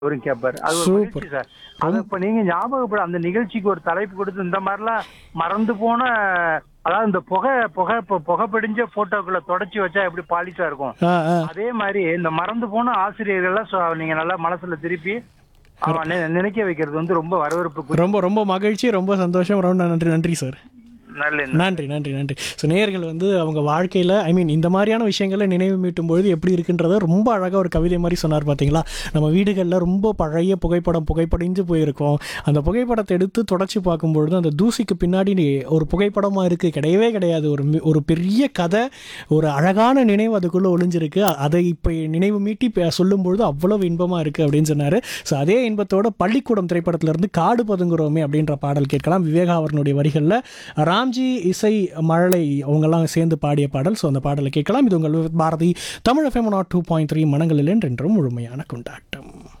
அவரும் கேட்பாரு அது ஒரு Super. மகிழ்ச்சி சார் அது இப்ப நீங்க ஞாபகப்பட அந்த நிகழ்ச்சிக்கு ஒரு தலைப்பு கொடுத்து இந்த மாதிரிலாம் மறந்து போன அதாவது இந்த புகை புகை பு- புகை பிடிஞ்ச போட்டோக்களை தொடச்சி வச்சா எப்படி பாலிஷா இருக்கும் ஆ ஆ அதே மாதிரி இந்த மறந்து போன ஆசிரியர்கள்லாம் சொ- நீங்க நல்லா மனசுல திருப்பி அவன் நி- நினைக்க வைக்கிறது வந்து ரொம்ப வரவேற்பு ரொம்ப ரொம்ப மகிழ்ச்சி ரொம்ப சந்தோஷம் ரொம்ப நன்றி நன்றி சார் நல்ல நன்றி நன்றி நன்றி ஸோ நேயர்கள் வந்து அவங்க வாழ்க்கையில் ஐ மீன் இந்த மாதிரியான விஷயங்களை நினைவு மீட்டும் பொழுது எப்படி இருக்குன்றத ரொம்ப அழகாக ஒரு கவிதை மாதிரி சொன்னார் பார்த்தீங்களா நம்ம வீடுகளில் ரொம்ப பழைய புகைப்படம் புகைப்படிஞ்சு போயிருக்கோம் அந்த புகைப்படத்தை எடுத்து தொடச்சி பார்க்கும்பொழுது அந்த தூசிக்கு பின்னாடி நீ ஒரு புகைப்படமாக இருக்குது கிடையவே கிடையாது ஒரு மி- ஒரு பெரிய கதை ஒரு அழகான நினைவு அதுக்குள்ளே ஒளிஞ்சிருக்கு அ- அதை இப்போ நினைவு மீட்டி பே- சொல்லும்பொழுது அவ்வளவு இன்பமாக இருக்குது அப்படின்னு சொன்னார் ஸோ அதே இன்பத்தோட பள்ளிக்கூடம் திரைப்படத்திலிருந்து காடு பதுங்குறோமே அப்படின்ற பாடல் கேட்கலாம் விவேகா அவர்களுடைய வரிகளில் ராம்ஜி இசை மழலை அவங்கெல்லாம் சேர்ந்து பாடிய பாடல் ஸோ அந்த பாடலை கேட்கலாம் இது உங்கள் Bharathi Tamil FM nought two point three மனங்களில் என்றென்றும் முழுமையான கொண்டாட்டம்